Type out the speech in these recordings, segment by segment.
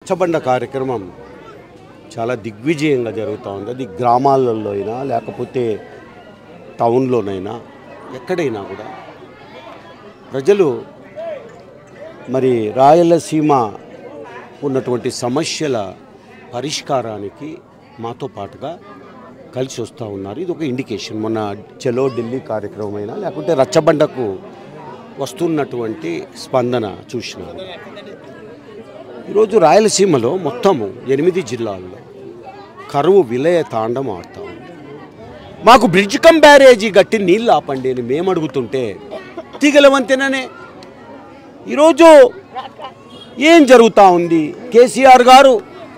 రచ్చబండ కార్యక్రమం చాలా దిగ్విజయంగా జరుగుతూ ఉంది అది గ్రామాలలో అయినా లేకపోతే టౌన్లోనైనా ఎక్కడైనా కూడా ప్రజలు మరి రాయలసీమ ఉన్నటువంటి సమస్యల పరిష్కారానికి మాతో పాటుగా కలిసి వస్తూ ఉన్నారు ఇది ఒక ఇండికేషన్ మొన్న చలో ఢిల్లీ కార్యక్రమం అయినా లేకుంటే రచ్చబండకు వస్తున్నటువంటి స్పందన చూసినాను ఈరోజు రాయలసీమలో మొత్తము ఎనిమిది జిల్లాల్లో కరువు విలయ తాండం ఆడుతూ ఉంది మాకు బ్రిడ్జ్ కమ్ బ్యారేజీ గట్టి నీళ్ళు ఆపండి అని మేము అడుగుతుంటే తీగల వంతెననే ఈరోజు ఏం జరుగుతూ ఉంది కేసీఆర్ గారు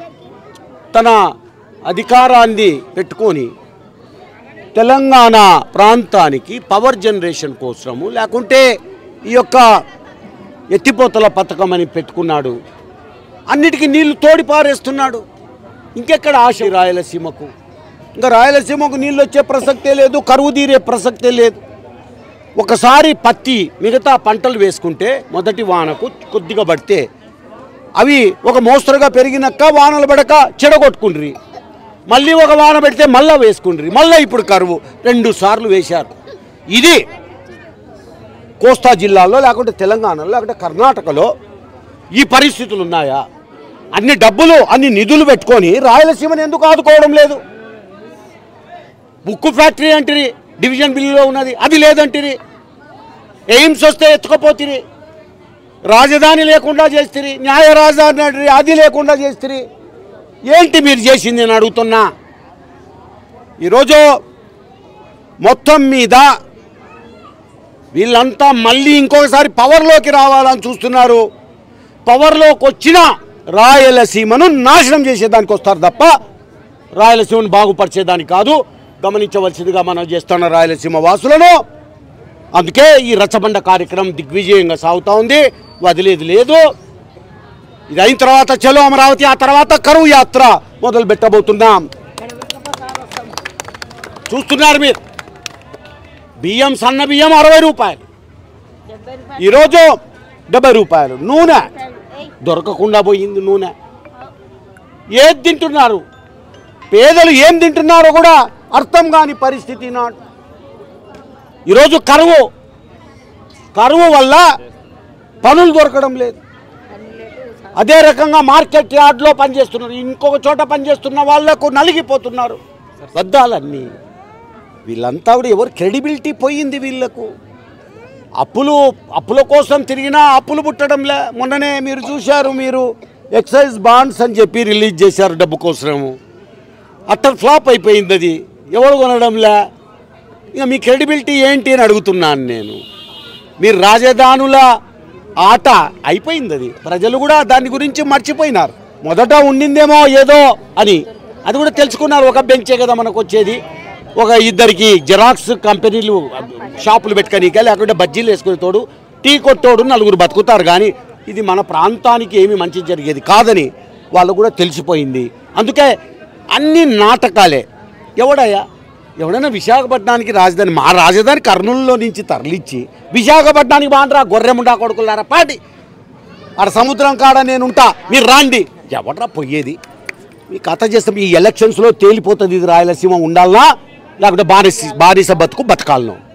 తన అధికారాన్ని పెట్టుకొని తెలంగాణ ప్రాంతానికి పవర్ జనరేషన్ కోసము లేకుంటే ఈ యొక్క ఎత్తిపోతల పథకం అని పెట్టుకున్నాడు అన్నిటికీ నీళ్లు తోడి పారేస్తున్నాడు ఇంకెక్కడ ఆశ ఈ రాయలసీమకు ఇంకా రాయలసీమకు నీళ్ళు వచ్చే ప్రసక్తే లేదు కరువు తీరే ప్రసక్తే లేదు ఒకసారి పత్తి మిగతా పంటలు వేసుకుంటే మొదటి వానకు కొద్దిగా పడితే అవి ఒక మోస్తరుగా పెరిగినాక వానలు పడక చెడగొట్టుకుండ్రి మళ్ళీ ఒక వాన పెడితే మళ్ళా వేసుకుండ్రి మళ్ళీ ఇప్పుడు కరువు రెండు సార్లు వేశారు ఇది కోస్తా జిల్లాలో లేకుంటే తెలంగాణలో లేకుంటే కర్ణాటకలో ఈ పరిస్థితులు ఉన్నాయా అన్ని డబ్బులు అన్ని నిధులు పెట్టుకొని రాయలసీమని ఎందుకు ఆదుకోవడం లేదు ఉక్కు ఫ్యాక్టరీ అంటిరి డివిజన్ బిల్లులో ఉన్నది అది లేదంటిరి ఎయిమ్స్ వస్తే ఎత్తుకపోతిరి రాజధాని లేకుండా చేస్తుంది న్యాయ రాజధాని అంటిరి అది లేకుండా చేస్తుంది ఏంటి మీరు చేసింది నేను అడుగుతున్నా ఈరోజు మొత్తం మీద వీళ్ళంతా మళ్ళీ ఇంకొకసారి పవర్లోకి రావాలని చూస్తున్నారు పవర్లోకి వచ్చిన రాయలసీమను నాశనం చేసేదానికి వస్తారు తప్ప రాయలసీమను బాగుపరిచేదానికి కాదు గమనించవలసిందిగా మనం చేస్తున్న రాయలసీమ వాసులను అందుకే ఈ రచ్చబండ కార్యక్రమం దిగ్విజయంగా సాగుతూ ఉంది వదిలేది లేదు ఇది అయిన తర్వాత చలో అమరావతి ఆ తర్వాత కరువు యాత్ర మొదలు పెట్టబోతున్నాం చూస్తున్నారు మీరు బియ్యం సన్న బియ్యం అరవై రూపాయలు ఈరోజు డెబ్బై రూపాయలు నూనె దొరకకుండా పోయింది నూనె ఏది తింటున్నారు పేదలు ఏం తింటున్నారో కూడా అర్థం కాని పరిస్థితి నాడు ఈరోజు కరువు కరువు వల్ల పనులు దొరకడం లేదు అదే రకంగా మార్కెట్ యార్డ్లో పనిచేస్తున్నారు ఇంకొక చోట పనిచేస్తున్న వాళ్లకు నలిగిపోతున్నారు వద్దాలన్నీ వీళ్ళంతా కూడా ఎవరు క్రెడిబిలిటీ పోయింది వీళ్ళకు అప్పులు అప్పుల కోసం తిరిగినా అప్పులు పుట్టడంలే మొన్ననే మీరు చూశారు మీరు ఎక్సైజ్ బాండ్స్ అని చెప్పి రిలీజ్ చేశారు డబ్బు కోసము అట్టర్ ఫ్లాప్ అయిపోయింది అది ఎవరు కొనడంలే ఇక మీ క్రెడిబిలిటీ ఏంటి అని అడుగుతున్నాను నేను మీరు రాజధానుల ఆట అయిపోయింది అది ప్రజలు కూడా దాని గురించి మర్చిపోయినారు మొదట ఉండిందేమో ఏదో అని అది కూడా తెలుసుకున్నారు ఒక బెంచే కదా మనకు వచ్చేది ఒక ఇద్దరికి జిరాక్స్ కంపెనీలు షాపులు పెట్టుకనీక లేకుంటే బజ్జీలు వేసుకునే తోడు టీ కొట్టోడు నలుగురు బతుకుతారు కానీ ఇది మన ప్రాంతానికి ఏమి మంచి జరిగేది కాదని వాళ్ళు కూడా తెలిసిపోయింది అందుకే అన్ని నాటకాలే ఎవడయ్యా ఎవడైనా విశాఖపట్నానికి రాజధాని మా రాజధాని కర్నూలులో నుంచి తరలిచ్చి విశాఖపట్నానికి బాండ్రా గొర్రెముండా కొడుకులారా పాటి ఆడ సముద్రం కాడ నేనుంటా మీరు రాండి ఎవడ్రా పోయేది మీ కథ చేస్తే ఈ ఎలక్షన్స్లో తేలిపోతుంది ఇది రాయలసీమ ఉండాలనా లేకుంటే బానిస బానిస బతుకు బతకాలను